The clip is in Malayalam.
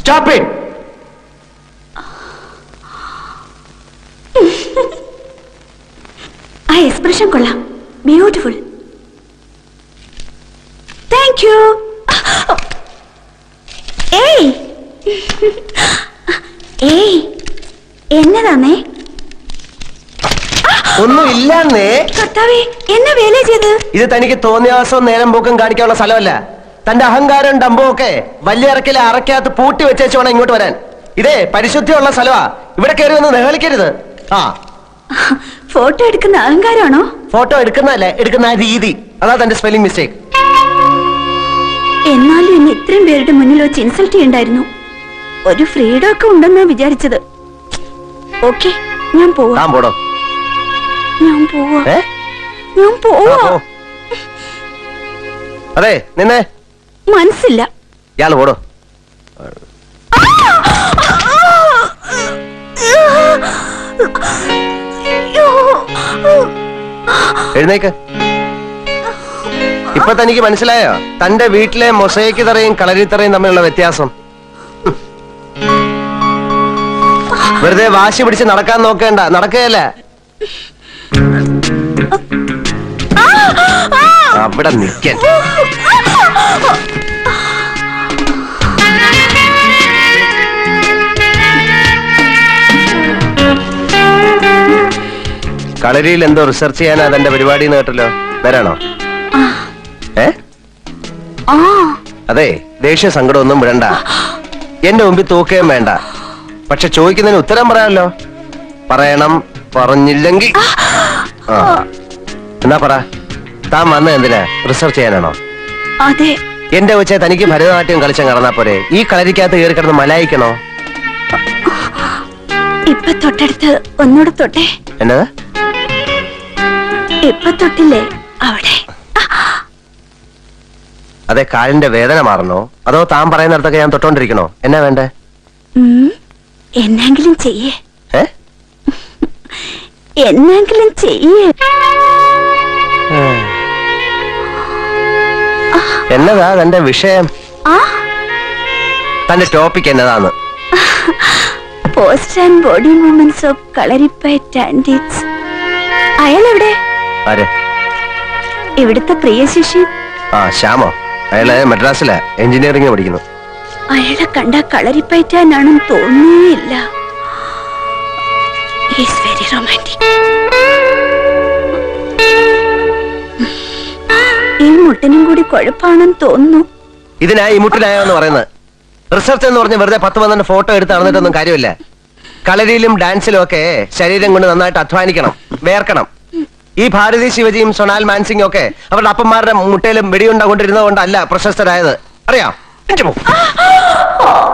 സ്റ്റോപ്പ് ഇറ്റ് ആ എക്സ്പ്രഷൻ കൊള്ളാം ബ്യൂട്ടിഫുൾ താങ്ക് യു ഏയ് ഏയ് എന്നതാന്നേ ഒന്നും ഇല്ലാന്നേ കർത്താവേ എന്നെ വേല ചെയ്ത് ഇത് തനിക്ക് തോന്നിയ ദിവസവും നേരം പോക്കും കാണിക്കാനുള്ള സ്ഥലമല്ല തന്റെ അഹങ്കാരം ഡമ്പും ഒക്കെ വലിയ ഇറക്കിലെ അറക്കകത്ത് പൂട്ടി വെച്ചേച്ച് വേണം ഇങ്ങോട്ട് വരാൻ ഇതേ പരിശുദ്ധിയുള്ള സ്ഥലമാ ഇവിടെ കയറി വന്ന് നിഹളിക്കരുത് ആ ഫോട്ടോ എടുക്കുന്ന അഹങ്കാരമാണോ ഫോട്ടോ എടുക്കുന്നതല്ലേ എടുക്കുന്ന ആ രീതി അതാ തന്റെ സ്പെല്ലിംഗ് മിസ്റ്റേക്ക് എന്നാലും എന്നെ ഇത്രയും പേരുടെ മുന്നിൽ വെച്ച് ഇൻസൾട്ട് ചെയ്യണ്ടായിരുന്നു ഒരു ഫ്രീഡം ഒക്കെ ഉണ്ടെന്നാ വിചാരിച്ചത് ഓക്കെ ഞാൻ പോവാ താൻ പോടോ ഞാൻ പോവാ ഏ ഞാൻ ആ, പോവാ പോ. അതെ നിന്നെ മനസ്സില്ല ഇയാള് പോടോ എഴുന്നേക്ക് ഇപ്പൊ തനിക്ക് മനസ്സിലായോ തന്റെ വീട്ടിലെ മൊസൈക്ക് തറയും കളരിത്തറയും തമ്മിലുള്ള വ്യത്യാസം വെറുതെ വാശി പിടിച്ച് നടക്കാൻ നോക്കേണ്ട നടക്കുകയല്ല അവിടെ നിൽക്കാൻ കളരിയിൽ എന്തോ റിസർച്ച് ചെയ്യാനാ തന്റെ പരിപാടി എന്ന് കേട്ടല്ലോ നേരാണോ ഏ ആ അതെ ദേഷ്യ സങ്കടമൊന്നും വിടണ്ട എന്റെ മുമ്പിൽ തൂക്കുകയും വേണ്ട പക്ഷെ ചോദിക്കുന്നതിന് ഉത്തരം പറയാമല്ലോ പറയണം പറഞ്ഞില്ലെങ്കിൽ ആ എന്നാ പറ താൻ വന്ന എന്തിനാ റിസർച്ച് ചെയ്യാനാണോ അതെ എന്റെ വെച്ച തനിക്ക് ഭരതനാട്യം കളിച്ചാൽ കടന്നാ പോരെ ഈ കളരിക്കകത്ത് കയറി കിടന്ന് മലായിക്കണോ ഇപ്പൊ തൊട്ടടുത്ത് ഒന്നുകൂടെ തൊട്ടെ എന്നതാ ഇപ്പൊ തൊട്ടില്ലേ അവിടെ അതെ കാലിന്റെ വേദന മാറണോ അതോ താൻ പറയുന്നിടത്തൊക്കെ ഞാൻ തൊട്ടോണ്ടിരിക്കണോ എന്നാ വേണ്ടേ ഉം, എന്നെങ്കിലും ചെയ്യേ ഏ എന്നെങ്കിലും ചെയ്യേ എന്നതാ തന്റെ വിഷയം ആ തന്റെ ടോപ്പിക് എന്നതാന്ന് post and body movements of Kalaripayattu and its അയാൾ എവിടെ ആര് ഇവിടുത്തെ പ്രിയ ശിഷ്യൻ ആ ശ്യാമോ അയാള് മദ്രാസിലെ എഞ്ചിനീയറിംഗ് പഠിക്കുന്നു അയാളെ കണ്ട കളരിപ്പയറ്റാനാണെന്ന് തോന്നിയില്ല ഈസ് വെരി റൊമാൻറ്റിക് ഈ മുട്ടിനും കൂടി കുഴപ്പാണെന്ന് തോന്നുന്നു ഇതിനാ ഈ മുട്ടിനായോ എന്ന് പറയുന്നത് റിസർച്ച് എന്ന് പറഞ്ഞ് വെറുതെ പത്ത് പന്ത്രണ്ട് ഫോട്ടോ എടുത്ത് നടന്നിട്ടൊന്നും കാര്യമില്ല കളരിയിലും ഡാൻസിലും ഒക്കെ ശരീരം കൊണ്ട് നന്നായിട്ട് അധ്വാനിക്കണം വേർക്കണം ഈ ഭാരതി ശിവജിയും സൊണാൽ മാൻസിംഗും ഒക്കെ അവരുടെ അപ്പന്മാരുടെ മുട്ടയിലും വെടിയുണ്ട കൊണ്ടിരുന്നത് കൊണ്ടല്ല പ്രശസ്തരായത് അറിയാം ഇഞ്ചു പോ.